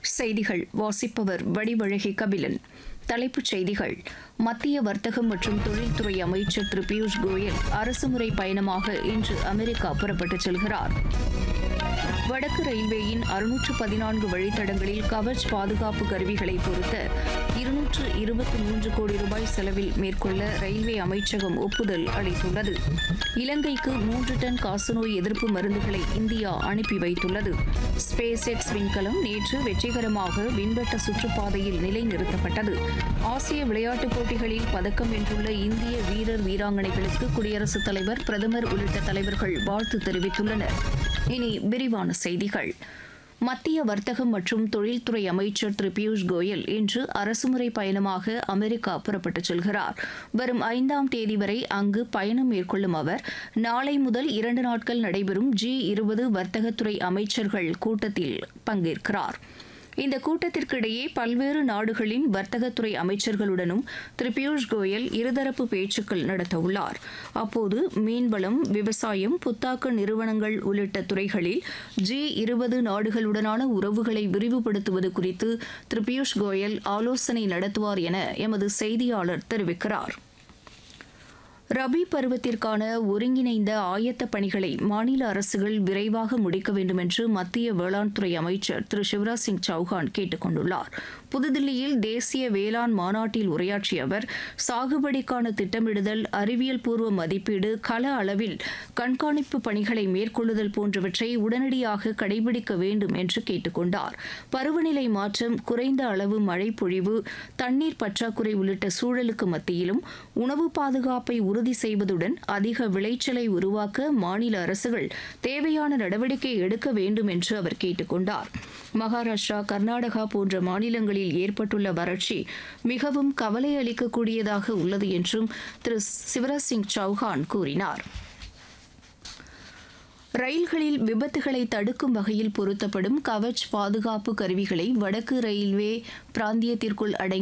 செய்திகள் வாசிப்பவர் வடிவழகி கபிலன் தலைப்புச் செய்திகள் மத்திய வர்த்தகம் மற்றும் தொழில்துறை அமைச்சர் திரு பியூஷ் கோயல் அரசுமுறை பயணமாக இன்று அமெரிக்கா புறப்பட்டுச் செல்கிறார் வடக்கு ரயில்வேயின் அறுநூற்று பதினான்கு வழித்தடங்களில் கவச் பாதுகாப்பு கருவிகளை பொருத்த இருநூற்று இருபத்தி மூன்று கோடி ரூபாய் செலவில் மேற்கொள்ள ரயில்வே அமைச்சகம் ஒப்புதல் அளித்துள்ளது இலங்கைக்கு மூன்று டன் காசநோய் எதிர்ப்பு மருந்துகளை இந்தியா அனுப்பி வைத்துள்ளது ஸ்பேஸ் எக்ஸ் விண்கலம் நேற்று வெற்றிகரமாக விண்வெட்ட சுற்றுப்பாதையில் நிலைநிறுத்தப்பட்டது ஆசிய விளையாட்டுப் போட்டிகளில் பதக்கம் வென்றுள்ள இந்திய வீரர் வீராங்கனைகளுக்கு குடியரசுத் தலைவர் பிரதமர் உள்ளிட்ட தலைவர்கள் வாழ்த்து தெரிவித்துள்ளனர் இனி விரிவான செய்திகள் மத்திய வர்த்தகம் மற்றும் தொழில்துறை அமைச்சர் திரு பியூஷ் கோயல் இன்று அரசுமுறை பயணமாக அமெரிக்கா புறப்பட்டுச் செல்கிறார் வரும் ஐந்தாம் தேதி வரை அங்கு பயணம் மேற்கொள்ளும் அவர் நாளை முதல் இரண்டு நாட்கள் நடைபெறும் ஜி இருபது வர்த்தகத்துறை அமைச்சர்கள் கூட்டத்தில் பங்கேற்கிறார் இந்த கூட்டத்திற்கிடையே பல்வேறு நாடுகளின் வர்த்தகத்துறை அமைச்சர்களுடனும் திரு பியூஷ் கோயல் இருதரப்பு பேச்சுக்கள் நடத்தவுள்ளார் அப்போது மீன்வளம் விவசாயம் புத்தாக்க நிறுவனங்கள் உள்ளிட்ட துறைகளில் ஜி இருபது நாடுகளுடனான உறவுகளை விரிவுபடுத்துவது குறித்து திரு பியூஷ் கோயல் ஆலோசனை நடத்துவார் என எமது செய்தியாளர் தெரிவிக்கிறார் ரபி பருவத்திற்கான ஒருங்கிணைந்த ஆயத்த பணிகளை மாநில அரசுகள் விரைவாக முடிக்க வேண்டும் என்று மத்திய வேளாண் துறை அமைச்சர் திரு சிவராஜ் சிங் சௌஹான் கேட்டுக் கொண்டுள்ளார் புதுதில்லியில் தேசிய வேளாண் மாநாட்டில் உரையாற்றிய அவர் சாகுபடிக்கான திட்டமிடுதல் அறிவியல் பூர்வ மதிப்பீடு கள அளவில் கண்காணிப்பு பணிகளை மேற்கொள்ளுதல் போன்றவற்றை உடனடியாக கடைபிடிக்க வேண்டும் என்று கேட்டுக் கொண்டார் பருவநிலை மாற்றம் குறைந்த அளவு மழை பொழிவு தண்ணீர் பற்றாக்குறை உள்ளிட்ட சூழலுக்கு மத்தியிலும் உணவு பாதுகாப்பை உறுதி செய்வதுடன் அதிக விளைச்சலை உருவாக்க மாநில அரசுகள் தேவையான நடவடிக்கை எடுக்க வேண்டும் என்று அவர் கேட்டுக் கொண்டார் மகாராஷ்டிரா கர்நாடகா போன்ற மாநிலங்களில் ஏற்பட்டுள்ள வறட்சி மிகவும் கவலை அளிக்கக்கூடியதாக உள்ளது என்றும் திரு சிவராஜ் சிங் சௌஹான் கூறினார் ரயில்களில் விபத்துகளை தடுக்கும் வகையில் பொருத்தப்படும் கவச் பாதுகாப்பு கருவிகளை வடக்கு ரயில்வே பிராந்தியத்திற்குள் அடங்கிய